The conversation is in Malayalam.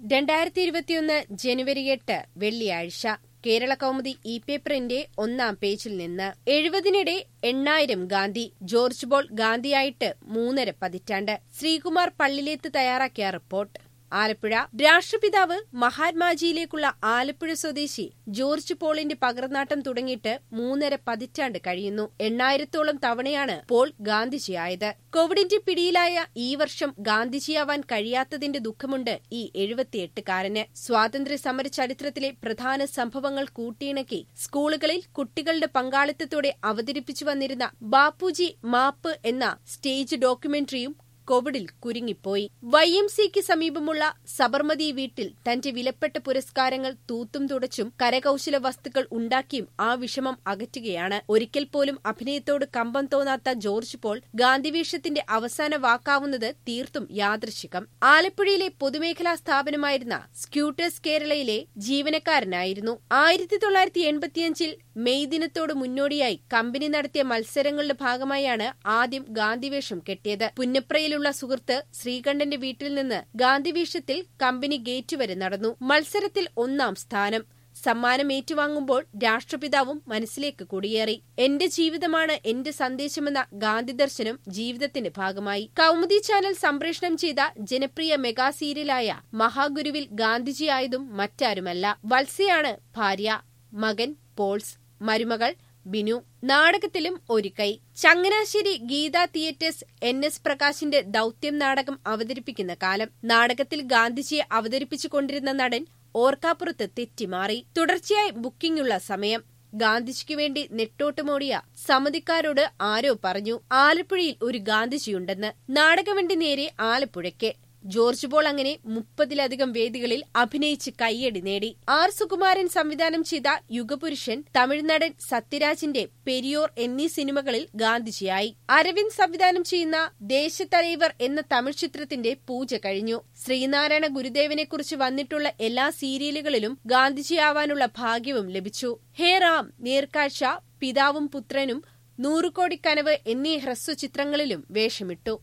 രണ്ടായിരത്തി ഇരുപത്തിയൊന്ന് ജനുവരി എട്ട് വെള്ളിയാഴ്ച കേരള കൗമുദി ഇ പേപ്പറിന്റെ ഒന്നാം പേജിൽ നിന്ന് എഴുപതിനിടെ എണ്ണായിരം ഗാന്ധി ജോർജ് ബോൾ ഗാന്ധിയായിട്ട് മൂന്നര പതിറ്റാണ്ട് ശ്രീകുമാർ പള്ളിലേത്ത് തയ്യാറാക്കിയ റിപ്പോർട്ട് ആലപ്പുഴ രാഷ്ട്രപിതാവ് മഹാത്മാജിയിലേക്കുള്ള ആലപ്പുഴ സ്വദേശി ജോർജ് പോളിന്റെ പകർനാട്ടം തുടങ്ങിയിട്ട് മൂന്നര പതിറ്റാണ്ട് കഴിയുന്നു എണ്ണായിരത്തോളം തവണയാണ് പോൾ ഗാന്ധിജിയായത് കോവിഡിന്റെ പിടിയിലായ ഈ വർഷം ഗാന്ധിജിയാവാൻ കഴിയാത്തതിന്റെ ദുഃഖമുണ്ട് ഈ എഴുപത്തിയെട്ടുകാരന് സ്വാതന്ത്ര്യ സമര ചരിത്രത്തിലെ പ്രധാന സംഭവങ്ങൾ കൂട്ടിയിണക്കി സ്കൂളുകളിൽ കുട്ടികളുടെ പങ്കാളിത്തത്തോടെ അവതരിപ്പിച്ചു വന്നിരുന്ന ബാപ്പുജി മാപ്പ് എന്ന സ്റ്റേജ് ഡോക്യുമെന്ററിയും കോവിഡിൽ കുരുങ്ങിപ്പോയി വൈ എം സിക്ക് സമീപമുള്ള സബർമതി വീട്ടിൽ തന്റെ വിലപ്പെട്ട പുരസ്കാരങ്ങൾ തൂത്തും തുടച്ചും കരകൌശല വസ്തുക്കൾ ഉണ്ടാക്കിയും ആ വിഷമം അകറ്റുകയാണ് ഒരിക്കൽ പോലും അഭിനയത്തോട് കമ്പം തോന്നാത്ത ജോർജ് പോൾ ഗാന്ധിവേഷത്തിന്റെ അവസാന വാക്കാവുന്നത് തീർത്തും യാദൃശികം ആലപ്പുഴയിലെ പൊതുമേഖലാ സ്ഥാപനമായിരുന്ന സ്ക്യൂട്ടേഴ്സ് കേരളയിലെ ജീവനക്കാരനായിരുന്നു ആയിരത്തി തൊള്ളായിരത്തി എൺപത്തിയഞ്ചിൽ മെയ് ദിനത്തോട് മുന്നോടിയായി കമ്പനി നടത്തിയ മത്സരങ്ങളുടെ ഭാഗമായാണ് ആദ്യം ഗാന്ധിവേഷം കെട്ടിയത് പുന്നപ്രയിലുള്ള സുഹൃത്ത് ശ്രീകണ്ഠന്റെ വീട്ടിൽ നിന്ന് ഗാന്ധിവേഷത്തിൽ കമ്പനി ഗേറ്റ് വരെ നടന്നു മത്സരത്തിൽ ഒന്നാം സ്ഥാനം സമ്മാനം ഏറ്റുവാങ്ങുമ്പോൾ രാഷ്ട്രപിതാവും മനസ്സിലേക്ക് കുടിയേറി എന്റെ ജീവിതമാണ് എന്റെ സന്ദേശമെന്ന ഗാന്ധി ദർശനം ജീവിതത്തിന്റെ ഭാഗമായി കൗമുദി ചാനൽ സംപ്രേഷണം ചെയ്ത ജനപ്രിയ മെഗാ സീരിയലായ മഹാഗുരുവിൽ ഗാന്ധിജിയായതും മറ്റാരുമല്ല വത്സയാണ് ഭാര്യ മകൻ പോൾസ് മരുമകൾ ബിനു നാടകത്തിലും ഒരു കൈ Changanassery Geetha theatres N S പ്രകാശിന്റെ ദൌത്യം നാടകം അവതരിപ്പിക്കുന്ന കാലം നാടകത്തിൽ ഗാന്ധിജിയെ അവതരിപ്പിച്ചുകൊണ്ടിരുന്ന നടൻ ഓർക്കാപ്പുറത്ത് തെറ്റിമാറി തുടർച്ചയായി ബുക്കിംഗുള്ള സമയം ഗാന്ധിജിക്ക് വേണ്ടി നെട്ടോട്ടമോടിയ സമിതിക്കാരോട് ആരോ പറഞ്ഞു ആലപ്പുഴയിൽ ഒരു ഗാന്ധിജിയുണ്ടെന്ന് നാടകവണ്ടി നേരെ ആലപ്പുഴയ്ക്ക് ജോർജ് പോൾ അങ്ങനെ മുപ്പതിലധികം വേദികളിൽ അഭിനയിച്ച് കയ്യടി നേടി ആർ സുകുമാരൻ സംവിധാനം ചെയ്ത യുഗപുരുഷൻ തമിഴ്നടൻ സത്യരാജിന്റെ പെരിയോർ എന്നീ സിനിമകളിൽ ഗാന്ധിജിയായി അരവിന്ദ് സംവിധാനം ചെയ്യുന്ന ദേശത്തലൈവർ എന്ന തമിഴ് ചിത്രത്തിന്റെ പൂജ കഴിഞ്ഞു ശ്രീനാരായണ ഗുരുദേവനെക്കുറിച്ച് വന്നിട്ടുള്ള എല്ലാ സീരിയലുകളിലും ഗാന്ധിജിയാവാനുള്ള ഭാഗ്യവും ലഭിച്ചു ഹേ റാം നേർക്കാഴ്ച പിതാവും പുത്രനും നൂറുകോടി കനവ് എന്നീ ഹ്രസ്വ ചിത്രങ്ങളിലും വേഷമിട്ടു